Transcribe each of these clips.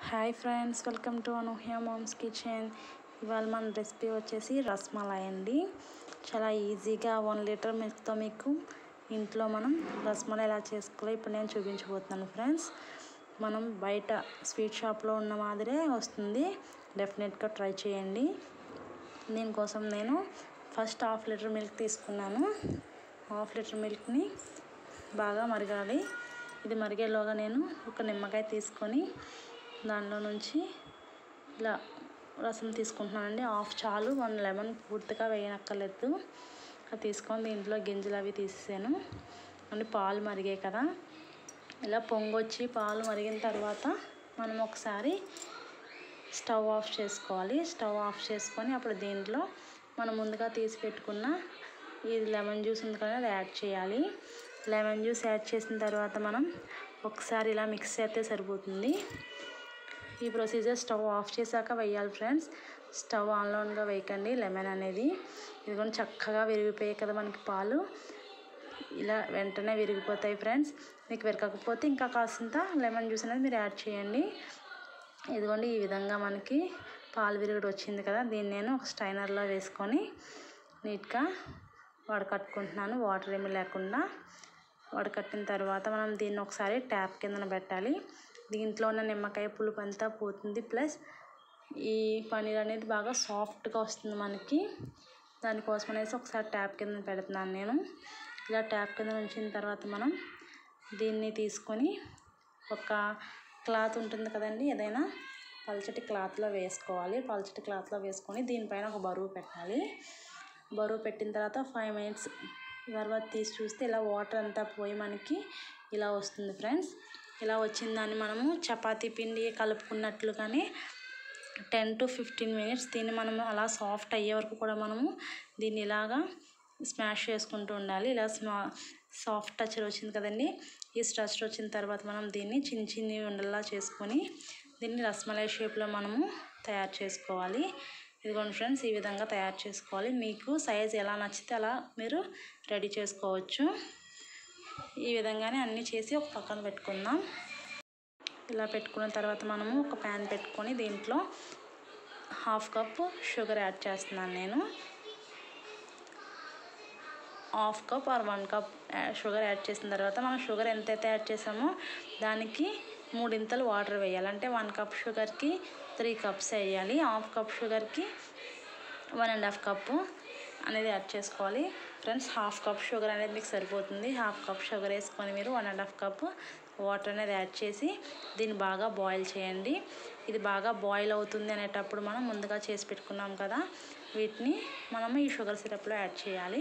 hi friends welcome to Anuhya moms kitchen ఇవాళ మన recipe వచ్చేసి రస్మలై అండి చాలా ఈజీగా వన్ లీటర్ మిల్క్తో మీకు ఇంట్లో మనం రస్మలై ఎలా చేసుకోవాలో ఇప్పుడు నేను చూపించబోతున్నాను ఫ్రెండ్స్ మనం బయట స్వీట్ షాప్లో ఉన్న మాదిరే వస్తుంది డెఫినెట్గా ట్రై చేయండి దీనికోసం నేను ఫస్ట్ హాఫ్ లీటర్ మిల్క్ తీసుకున్నాను హాఫ్ లీటర్ మిల్క్ని బాగా మరగాలి ఇది మరిగేలోగా నేను ఒక నిమ్మకాయ తీసుకొని దానిలో నుంచి ఇలా రసం తీసుకుంటున్నానండి హాఫ్ చాలు వన్ లెమన్ పూర్తిగా వేయనక్కర్లేదు అది తీసుకొని దీంట్లో గింజలు అవి తీసేసాను అంటే పాలు మరిగాయి కదా ఇలా పొంగొచ్చి పాలు మరిగిన తర్వాత మనం ఒకసారి స్టవ్ ఆఫ్ చేసుకోవాలి స్టవ్ ఆఫ్ చేసుకొని అప్పుడు దీంట్లో మనం ముందుగా తీసి పెట్టుకున్న ఇది లెమన్ జ్యూస్ ఉంది కదా అది యాడ్ చేయాలి లెమన్ జ్యూస్ యాడ్ చేసిన తర్వాత మనం ఒకసారి ఇలా మిక్స్ చేస్తే సరిపోతుంది ఈ ప్రొసీజర్ స్టవ్ ఆఫ్ చేశాక వేయాలి ఫ్రెండ్స్ స్టవ్ ఆన్లోన్గా వేయకండి లెమన్ అనేది ఇది కూడా చక్కగా విరిగిపోయాయి కదా మనకి పాలు ఇలా వెంటనే విరిగిపోతాయి ఫ్రెండ్స్ మీకు విరగకపోతే ఇంకా కాసింత లెమన్ జ్యూస్ అనేది మీరు యాడ్ చేయండి ఇదిగోండి ఈ విధంగా మనకి పాలు విరుగుడు వచ్చింది కదా దీన్ని నేను ఒక స్టైనర్లో వేసుకొని నీట్గా వడకట్టుకుంటున్నాను వాటర్ ఏమి లేకుండా వడకట్టిన తర్వాత మనం దీన్ని ఒకసారి ట్యాప్ కిందన పెట్టాలి దీంట్లో ఉన్న నిమ్మకాయ పులుపు అంతా పోతుంది ప్లస్ ఈ పనీర్ అనేది బాగా సాఫ్ట్గా వస్తుంది మనకి దానికోసం అనేసి ఒకసారి ట్యాప్ కింద పెడుతున్నాను నేను ఇలా ట్యాప్ కింద ఉంచిన తర్వాత మనం దీన్ని తీసుకొని ఒక క్లాత్ ఉంటుంది కదండి ఏదైనా పల్చటి క్లాత్లో వేసుకోవాలి పల్చటి క్లాత్లో వేసుకొని దీనిపైన ఒక బరువు పెట్టాలి బరువు పెట్టిన తర్వాత ఫైవ్ మినిట్స్ తర్వాత తీసి చూస్తే ఇలా వాటర్ అంతా పోయి మనకి ఇలా వస్తుంది ఫ్రెండ్స్ ఇలా వచ్చిన దాన్ని మనము చపాతీ పిండి కలుపుకున్నట్లుగానే టెన్ టు ఫిఫ్టీన్ మినిట్స్ దీన్ని మనము అలా సాఫ్ట్ అయ్యే వరకు కూడా మనము దీన్ని ఇలాగా స్మాష్ చేసుకుంటూ ఉండాలి ఇలా స్మా సాఫ్ట్ టచ్ వచ్చింది కదండి ఈ టచ్ వచ్చిన తర్వాత మనం దీన్ని చిన్న చిన్ని ఉండల్లా చేసుకొని దీన్ని రస్మలై షేప్లో మనము తయారు చేసుకోవాలి ఇదిగోండి ఫ్రెండ్స్ ఈ విధంగా తయారు చేసుకోవాలి మీకు సైజ్ ఎలా నచ్చితే అలా మీరు రెడీ చేసుకోవచ్చు ఈ విధంగానే అన్నీ చేసి ఒక పక్కన పెట్టుకుందాం ఇలా పెట్టుకున్న తర్వాత మనము ఒక ప్యాన్ పెట్టుకొని దీంట్లో హాఫ్ కప్ షుగర్ యాడ్ చేస్తున్నాను నేను half cup or one cup sugar add చేసిన తర్వాత మనం షుగర్ ఎంతైతే యాడ్ చేసామో దానికి మూడింతలు వాటర్ వేయాలి అంటే వన్ కప్ షుగర్కి త్రీ కప్స్ వేయాలి హాఫ్ కప్ షుగర్కి వన్ అండ్ హాఫ్ కప్పు అనేది యాడ్ చేసుకోవాలి ఫ్రెండ్స్ హాఫ్ కప్ షుగర్ అనేది మీకు సరిపోతుంది హాఫ్ కప్ షుగర్ వేసుకొని మీరు one and half cup water అనేది యాడ్ చేసి దీన్ని బాగా బాయిల్ చేయండి ఇది బాగా బాయిల్ అవుతుంది అనేటప్పుడు మనం ముందుగా చేసి పెట్టుకున్నాం కదా వీటిని మనము ఈ షుగర్ సిరప్లో యాడ్ చేయాలి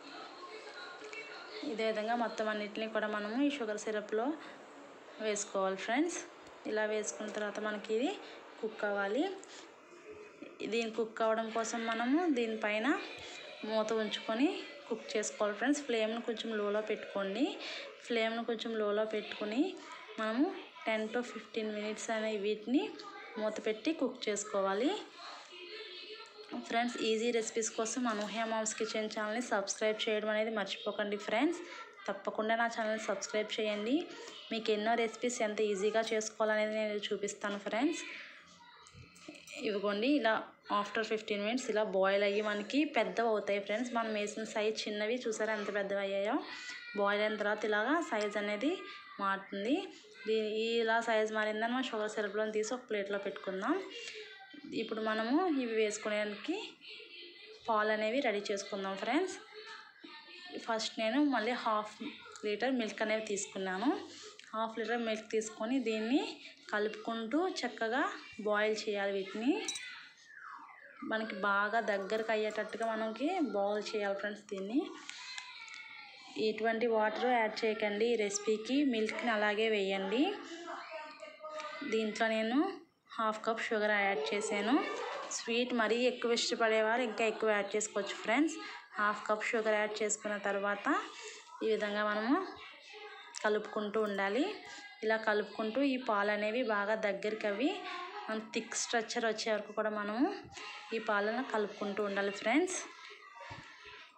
ఇదే విధంగా మొత్తం అన్నిటిని కూడా మనము ఈ షుగర్ సిరప్లో వేసుకోవాలి ఫ్రెండ్స్ ఇలా వేసుకున్న తర్వాత మనకి ఇది కుక్ అవ్వాలి దీని కుక్ అవ్వడం కోసం మనము దీనిపైన మూత ఉంచుకొని కుక్ చేసుకోవాలి ఫ్రెండ్స్ ఫ్లేమ్ను కొంచెం లోలో పెట్టుకోండి ఫ్లేమ్ను కొంచెం లోలో పెట్టుకొని మనము టెన్ టు ఫిఫ్టీన్ మినిట్స్ అనే వీటిని మూత పెట్టి కుక్ చేసుకోవాలి ఫ్రెండ్స్ ఈజీ రెసిపీస్ కోసం అనూహ్య మామ్స్ కిచెన్ ఛానల్ని సబ్స్క్రైబ్ చేయడం అనేది మర్చిపోకండి ఫ్రెండ్స్ తప్పకుండా నా ఛానల్ సబ్స్క్రైబ్ చేయండి మీకు ఎన్నో రెసిపీస్ ఎంత ఈజీగా చేసుకోవాలనేది నేను చూపిస్తాను ఫ్రెండ్స్ ఇవ్వండి ఇలా ఆఫ్టర్ ఫిఫ్టీన్ మినిట్స్ ఇలా బాయిల్ అయ్యి మనకి పెద్దవి అవుతాయి ఫ్రెండ్స్ మనం వేసిన సైజ్ చిన్నవి చూసారా ఎంత పెద్దవి అయ్యాయో బాయిల్ అయిన తర్వాత ఇలాగా సైజ్ అనేది మారుతుంది ఇలా సైజ్ మారిందని మనం షుగర్ సిరప్లో తీసి ఒక ప్లేట్లో పెట్టుకుందాం ఇప్పుడు మనము ఇవి వేసుకోవడానికి పాలు అనేవి రెడీ చేసుకుందాం ఫ్రెండ్స్ ఫస్ట్ నేను మళ్ళీ హాఫ్ లీటర్ మిల్క్ అనేవి తీసుకున్నాను హాఫ్ లీటర్ మిల్క్ తీసుకొని దీన్ని కలుపుకుంటూ చక్కగా బాయిల్ చేయాలి వీటిని మనకి బాగా దగ్గరకు అయ్యేటట్టుగా మనకి బాయిల్ చేయాలి ఫ్రెండ్స్ దీన్ని ఎటువంటి వాటర్ యాడ్ చేయకండి ఈ రెసిపీకి మిల్క్ని అలాగే వేయండి దీంట్లో నేను హాఫ్ కప్ షుగర్ యాడ్ చేశాను స్వీట్ మరీ ఎక్కువ ఇష్టపడేవారు ఇంకా ఎక్కువ యాడ్ చేసుకోవచ్చు friends half cup sugar add చేసుకున్న తర్వాత ఈ విధంగా మనము కలుపుకుంటూ ఉండాలి ఇలా కలుపుకుంటూ ఈ పాలు అనేవి బాగా దగ్గరికి అవి థిక్ స్ట్రక్చర్ వచ్చే వరకు కూడా మనము ఈ పాలను కలుపుకుంటూ ఉండాలి ఫ్రెండ్స్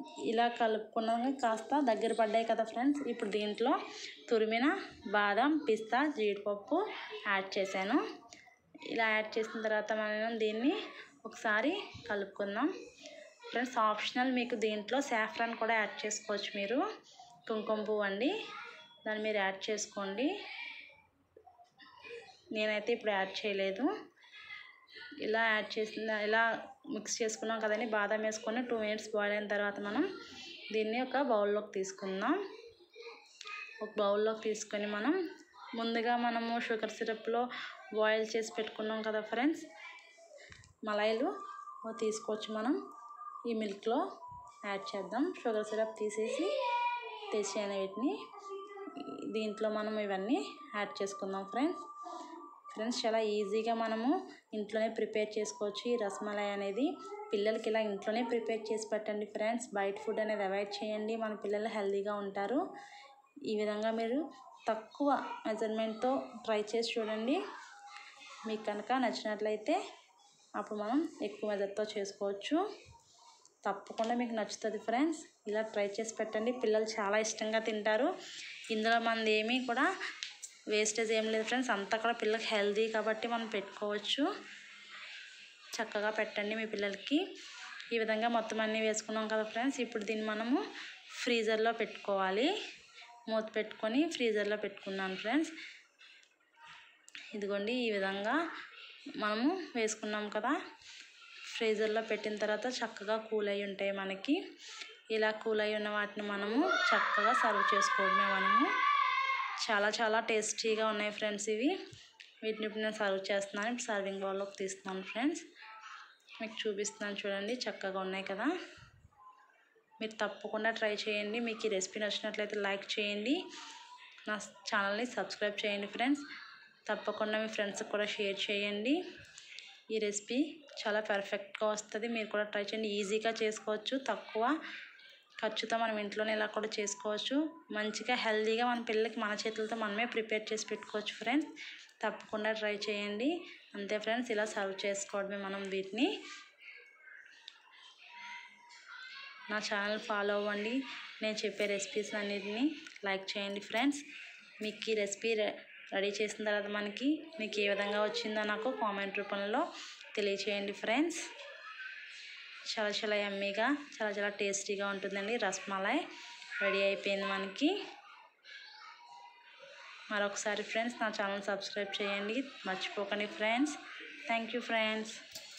ఇలా కలుపుకున్నాక కాస్త దగ్గర పడ్డాయి కదా ఫ్రెండ్స్ ఇప్పుడు దీంట్లో తురిమిన బాదం పిస్తా జీడిపప్పు యాడ్ చేశాను ఇలా యాడ్ చేసిన తర్వాత మనం దీన్ని ఒకసారి కలుపుకుందాం ఫ్రెండ్స్ ఆప్షనల్ మీకు దీంట్లో సాఫ్రాన్ కూడా యాడ్ చేసుకోవచ్చు మీరు కుంకుమ పువ్వు అండి దాన్ని మీరు యాడ్ చేసుకోండి నేనైతే ఇప్పుడు యాడ్ చేయలేదు ఇలా యాడ్ చేసిన ఇలా మిక్స్ చేసుకున్నాం కదండి బాదం వేసుకొని టూ మినిట్స్ బాయిల్ అయిన తర్వాత మనం దీన్ని ఒక బౌల్లోకి తీసుకుందాం ఒక బౌల్లోకి తీసుకొని మనం ముందుగా మనము షుగర్ సిరప్లో బాయిల్ చేసి పెట్టుకున్నాం కదా ఫ్రెండ్స్ మలాయిలు తీసుకోవచ్చు మనం ఈ మిల్క్లో యాడ్ చేద్దాం షుగర్ సిరప్ తీసేసి తెచ్చాను వీటిని దీంట్లో మనం ఇవన్నీ యాడ్ చేసుకుందాం ఫ్రెండ్స్ ఫ్రెండ్స్ చాలా ఈజీగా మనము ఇంట్లోనే ప్రిపేర్ చేసుకోవచ్చు ఈ రసమలై అనేది పిల్లలకి ఇలా ఇంట్లోనే ప్రిపేర్ చేసి పెట్టండి ఫ్రెండ్స్ బయట ఫుడ్ అనేది అవాయిడ్ చేయండి మన పిల్లలు హెల్తీగా ఉంటారు ఈ విధంగా మీరు తక్కువ మెజర్మెంట్తో ట్రై చేసి చూడండి మీకు కనుక నచ్చినట్లయితే అప్పుడు మనం ఎక్కువ మెజర్తో చేసుకోవచ్చు తప్పకుండా మీకు నచ్చుతుంది ఫ్రెండ్స్ ఇలా ట్రై చేసి పెట్టండి పిల్లలు చాలా ఇష్టంగా తింటారు ఇందులో మనది ఏమీ కూడా వేస్టేజ్ ఏం లేదు ఫ్రెండ్స్ అంతా కూడా పిల్లలకి హెల్తీ కాబట్టి మనం పెట్టుకోవచ్చు చక్కగా పెట్టండి మీ పిల్లలకి ఈ విధంగా మొత్తం అన్నీ వేసుకున్నాం కదా ఫ్రెండ్స్ ఇప్పుడు దీన్ని మనము ఫ్రీజర్లో పెట్టుకోవాలి మూత పెట్టుకొని ఫ్రీజర్లో పెట్టుకున్నాను ఫ్రెండ్స్ ఇదిగోండి ఈ విధంగా మనము వేసుకున్నాం కదా ఫ్రీజర్లో పెట్టిన తర్వాత చక్కగా కూల్ అయి ఉంటాయి మనకి ఇలా కూల్ అయి ఉన్న వాటిని మనము చక్కగా సర్వ్ చేసుకోవడమే మనము చాలా చాలా టేస్టీగా ఉన్నాయి ఫ్రెండ్స్ ఇవి వీటిని ఇప్పుడు నేను సర్వ్ చేస్తున్నాను ఇప్పుడు సర్వింగ్ బౌల్లోకి తీస్తున్నాను ఫ్రెండ్స్ మీకు చూపిస్తున్నాను చూడండి చక్కగా ఉన్నాయి కదా మీరు తప్పకుండా ట్రై చేయండి మీకు ఈ రెసిపీ నచ్చినట్లయితే లైక్ చేయండి నా ఛానల్ని సబ్స్క్రైబ్ చేయండి ఫ్రెండ్స్ తప్పకుండా మీ ఫ్రెండ్స్కి కూడా షేర్ చేయండి ఈ రెసిపీ చాలా పర్ఫెక్ట్గా వస్తుంది మీరు కూడా ట్రై చేయండి ఈజీగా చేసుకోవచ్చు తక్కువ ఖర్చుతో మనం ఇంట్లోనే ఇలా కూడా చేసుకోవచ్చు మంచిగా హెల్తీగా మన పిల్లలకి మన చేతులతో మనమే ప్రిపేర్ చేసి పెట్టుకోవచ్చు ఫ్రెండ్స్ తప్పకుండా ట్రై చేయండి అంతే ఫ్రెండ్స్ ఇలా సర్వ్ చేసుకోవడమే మనం వీటిని నా ఛానల్ ఫాలో అవ్వండి నేను చెప్పే రెసిపీస్ అన్నిటిని లైక్ చేయండి ఫ్రెండ్స్ మీకు ఈ రెసిపీ రెడీ చేసిన తర్వాత మనకి మీకు ఏ విధంగా వచ్చిందో నాకు కామెంట్ రూపంలో తెలియచేయండి ఫ్రెండ్స్ చాలా చాలా ఎమ్మీగా చాలా చాలా టేస్టీగా ఉంటుందండి రస్మలై రెడీ అయిపోయింది మనకి మరొకసారి ఫ్రెండ్స్ నా ఛానల్ సబ్స్క్రైబ్ చేయండి మర్చిపోకండి ఫ్రెండ్స్ థ్యాంక్ యూ ఫ్రెండ్స్